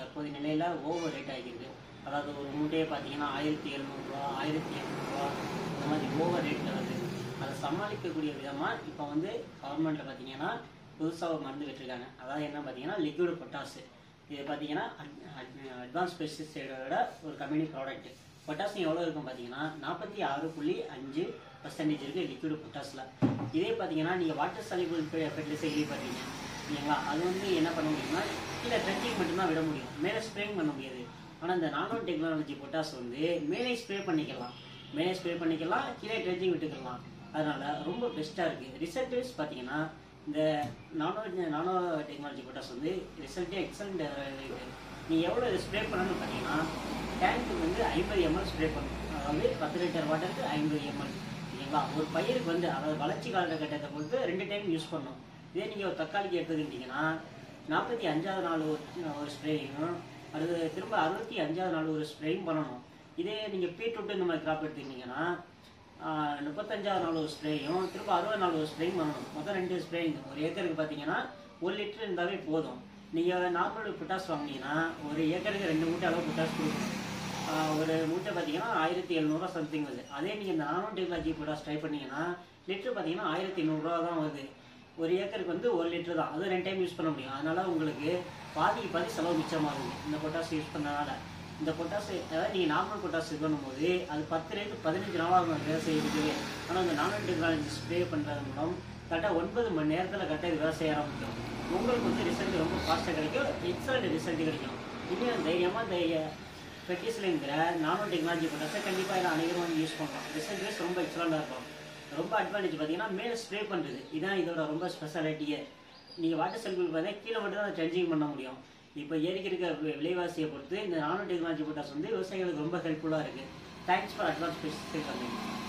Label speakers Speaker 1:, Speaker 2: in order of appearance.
Speaker 1: தற்போதைய நிலையில் over rate ஆகிருக்கு அதாவது ஒரு மூட்டையே பார்த்தீங்கன்னா ஆயிரத்தி எழுநூறுவா ஆயிரத்தி எட்நூறுவா இந்த மாதிரி ஓவர் ரேட்டில் வருது அதை சமாளிக்கக்கூடிய விதமாக இப்போ வந்து கவர்மெண்ட்டில் பார்த்தீங்கன்னா புதுசாக ஒரு மருந்து விட்டுருக்காங்க அதாவது என்ன பார்த்தீங்கன்னா லிக்விட் பொட்டாசு இது பார்த்தீங்கன்னா அட்வான்ஸ் பெஸ்டிசைடோட ஒரு கம்பெனி ப்ராடக்ட் பொட்டாசியம் எவ்வளோ இருக்கும் பார்த்தீங்கன்னா நாற்பத்தி ஆறு புள்ளி அஞ்சு பர்சன்டேஜ் இருக்குது லிக்விட் பொட்டாஸில் இதே பார்த்தீங்கன்னா நீங்கள் வாட்டர் சலிபிள் ஃபெர்டிலைசர் கேள்விப்பட்டீங்க இல்லைங்களா அது வந்து என்ன பண்ண முடியும்னா கீழே ட்ரெஞ்சிங் மட்டும்தான் விட முடியும் மேலே ஸ்ப்ரேங் பண்ண முடியாது ஆனால் இந்த நானோ டெக்னாலஜி பொட்டாஸ் வந்து மேலே ஸ்ப்ரே பண்ணிக்கலாம் மேலே ஸ்ப்ரே பண்ணிக்கலாம் கீழே ட்ரெஞ்சிங் விட்டுக்கலாம் அதனால ரொம்ப பெஸ்ட்டாக இருக்குது ரிசல்ட் வைஸ் பார்த்தீங்கன்னா இந்த நானோ நானோ டெக்னாலஜி பொட்டாஸ் வந்து ரிசல்ட்டே எக்ஸலண்ட் நீங்கள் எவ்வளோ ஸ்ப்ரே பண்ணணும்னு பார்த்தீங்கன்னா டேங்க்கு வந்து ஐம்பது எம்எல் ஸ்ப்ரே பண்ணணும் அதாவது பத்து லிட்டர் வாட்டருக்கு ஐம்பது எம்எல் சரிங்களா ஒரு பயிருக்கு வந்து அதாவது வளர்ச்சி காலகட்டத்தை பொறுத்து ரெண்டு டைம் யூஸ் பண்ணணும் இதே நீங்கள் ஒரு தக்காளிக்கு எடுத்துக்கிட்டிங்கன்னா நாற்பத்தி அஞ்சாவது நாள் ஒரு ஒரு ஸ்ப்ரேயும் அது திரும்ப அறுபத்தி அஞ்சாவது நாள் ஒரு ஸ்ப்ரேயும் பண்ணணும் இதே நீங்கள் பீட்ரூட் இந்த மாதிரி கிராப் எடுத்துக்கிட்டிங்கன்னா ஆஹ், முப்பத்தஞ்சாவது நாள் ஒரு ஸ்ப்ரேயும் திரும்ப அறுபது நாள் ஒரு ஸ்ப்ரேயும் பண்ணணும் மொத்தம் ரெண்டு ஸ்ப்ரேயிங் ஒரு ஏக்கருக்கு பார்த்தீங்கன்னா ஒரு லிட்டர் இருந்தாலே போதும் நீங்கள் நார்மல் பொட்டாஸ் வாங்கினீங்கன்னா ஒரு ஏக்கருக்கு ரெண்டு மூட்டை அளவு பொட்டாஸ் கொடுக்கணும் ஆஹ் ஒரு மூட்டை பார்த்தீங்கன்னா ஆயிரத்தி எழுநூறுவா சம்திங் வருது அதே நீங்கள் இந்த நானோ டெக்னாலஜி பொட்டாஸ் ட்ரை பண்ணீங்கன்னா லிட்டர் பார்த்தீங்கன்னா ஆயிரத்தி நூறுரூவா தான் வருது ஒரு ஏக்கருக்கு வந்து ஒரு லிட்டர் தான் அது ரெண்டு டைம் யூஸ் பண்ண முடியும் அதனால உங்களுக்கு பாதிக்கு பாதி செலவு மிச்சமாகுது இந்த பொட்டாஸ் யூஸ் பண்ணனால இந்த பொட்டாஸ் அதாவது நீங்கள் நார்மல் பொட்டாஸ் இது பண்ணும்போது அது பத்துலேருந்து பதினஞ்சு நாளாக வேலை செய்யறதுக்கு ஆனால் இந்த நானோ டெக்னாலஜி ஸ்ப்ரே பண்ணுறது மூலம் கரெக்டாக ஒன்பது மணி நேரத்தில் கரெக்டாக இது வேலை செய்ய ஆரம்பிக்கும் உங்களுக்கு வந்து ரிசல்ட் ரொம்ப ஃபாஸ்ட்டாக கிடைக்கும் எக்ஸலண்ட் ரிசல்ட் கிடைக்கும் இன்னும் தைரியமாக இந்த ஃபெர்டிசலுங்கிற நானோ டெக்னாலஜி பொட்டாஸை கண்டிப்பாக இதை அனைவரும் வந்து யூஸ் பண்ணலாம் ரிசல்ட் வைஸ் ரொம்ப எக்ஸலண்டாக இருக்கும் ரொம்ப அட்வான்டேஜ் பார்த்தீங்கன்னா மேலே ஸ்ப்ரே பண்ணுறது இதுதான் இதோட ரொம்ப ஸ்பெஷாலிட்டியே நீங்கள் வாட்டர் சர்க்கிள் பார்த்தீங்கன்னா கீழே மட்டும் தான் ட்ரெஞ்சிங் பண்ண முடியும் இப்போ ஏறிக்கு இருக்க வி- விலைவாசியை பொறுத்து இந்த நானோ டெக்னாலஜி பொட்டாஸ் வந்து விவசாயிகளுக்கு ரொம்ப ஹெல்ப்ஃபுல்லாக இருக்குது thanks for advance specific company